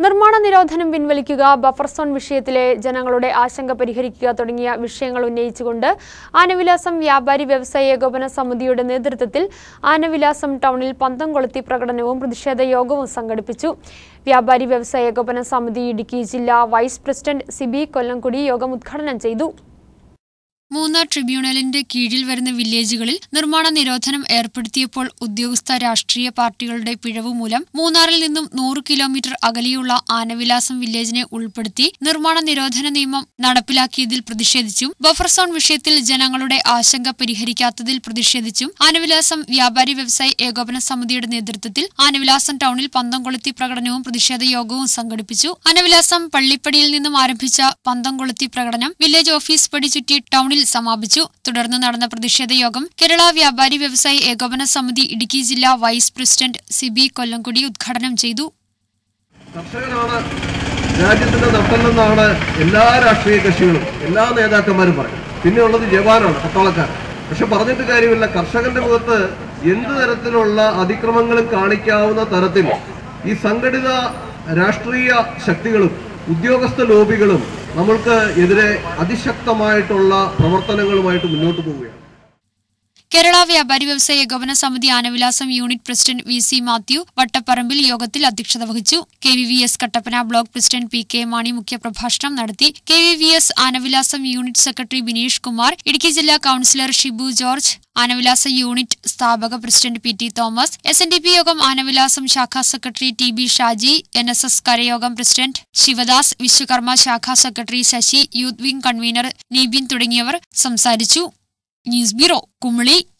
നിർമ്മാണ നിരോധനം പിൻവലിക്കുക buffer zone വിഷയത്തിലെ ജനങ്ങളുടെ ആശങ്ക പരിഹരിക്കുക തുടങ്ങിയ വിഷയങ്ങൾ ഉന്നയിച്ചുകൊണ്ട് ആനവിലാസം വ്യാപാരി വ്യവസായ ഏകോപന സമിതിയുടെ നേതൃത്വത്തിൽ ആനവിലാസം ടൗണിൽ പന്തം കൊളുത്തി പ്രകടനവും പ്രതിഷേധ യോഗവും സംഘടിപ്പിച്ചു വ്യാപാരി വ്യവസായ ഏകോപന സമിതി ഇടുക്കി ജില്ലാ വൈസ് പ്രസിഡന്റ് സിബി കൊല്ലംകുടി യോഗം ഉദ്ഘാടനം ചെയ്തു മൂന്നാർ ട്രിബ്യൂണലിന്റെ കീഴിൽ വരുന്ന വില്ലേജുകളിൽ നിർമ്മാണ നിരോധനം ഏർപ്പെടുത്തിയപ്പോൾ ഉദ്യോഗസ്ഥ രാഷ്ട്രീയ പാർട്ടികളുടെ പിഴവ് മൂലം മൂന്നാറിൽ നിന്നും നൂറ് കിലോമീറ്റർ അകലെയുള്ള ആനവിലാസം വില്ലേജിനെ ഉൾപ്പെടുത്തി നിർമ്മാണ നിരോധന നിയമം നടപ്പിലാക്കിയതിൽ പ്രതിഷേധിച്ചും ബഫർ സോൺ വിഷയത്തിൽ ജനങ്ങളുടെ ആശങ്ക പരിഹരിക്കാത്തതിൽ പ്രതിഷേധിച്ചും ആനവിലാസം വ്യാപാരി വ്യവസായ ഏകോപന സമിതിയുടെ നേതൃത്വത്തിൽ ആനവിലാസം ടൗണിൽ പന്തം കൊളുത്തി പ്രകടനവും പ്രതിഷേധ യോഗവും സംഘടിപ്പിച്ചു ആനവിലാസം പള്ളിപ്പടിയിൽ നിന്നും ആരംഭിച്ച പന്തം കൊളുത്തി പ്രകടനം വില്ലേജ് ഓഫീസ് പടി ചുറ്റി ടൗണിൽ സമാപിച്ചു തുടർന്ന് നടന്ന പ്രതിഷേധ യോഗം കേരള വ്യാപാരി വ്യവസായി ഏകോപന സമിതി ഇടുക്കി ജില്ലാ വൈസ് പ്രസിഡന്റ് സിബി കൊല്ലംകുടി ഉദ്ഘാടനം ചെയ്തു കർഷകനാണ് രാജ്യത്തിന്റെ നട്ടെല്ലെന്നാണ് എല്ലാ രാഷ്ട്രീയ കക്ഷികളും എല്ലാ നേതാക്കന്മാരും പറയും പിന്നെ ഉള്ളത് ജവാനാണ് പട്ടാളക്കാരൻ പക്ഷെ പറഞ്ഞിട്ട് കാര്യമില്ല കർഷകന്റെ മുഖത്ത് എന്ത് തരത്തിലുള്ള അതിക്രമങ്ങളും കാണിക്കാവുന്ന തരത്തിൽ ഈ സംഘടിത രാഷ്ട്രീയ ശക്തികളും ഉദ്യോഗസ്ഥ ലോബികളും നമ്മൾക്ക് എതിരെ അതിശക്തമായിട്ടുള്ള പ്രവർത്തനങ്ങളുമായിട്ട് മുന്നോട്ട് പോവുകയാണ് കേരള വ്യാപാരി വ്യവസായ ഏകോപന സമിതി Anavilasam unit president V C Mathew വട്ടപ്പറമ്പിൽ യോഗത്തിൽ അധ്യക്ഷത വഹിച്ചു K V V S Kattappana block president P K Mani മുഖ്യപ്രഭാഷണം നടത്തി K V V S Anavilasam unit secretary Bineesh Kumar Idukki ജില്ലാ കൌൺസിലർ ഷിബു ജോർജ് ആനവിലാസ യൂണിറ്റ് സ്ഥാപക president P T Thomas S N D P യോഗം ആനവിലാസം ശാഖാ secretary T B Shaji N S S കരയോഗം പ്രസിഡന്റ് ശിവദാസ് വിശ്വകർമ്മ ശാഖാ secretary Sasi youth wing convener Nibin തുടങ്ങിയവർ സംസാരിച്ചു ന്യൂസ് ബ്യൂറോ കുമളി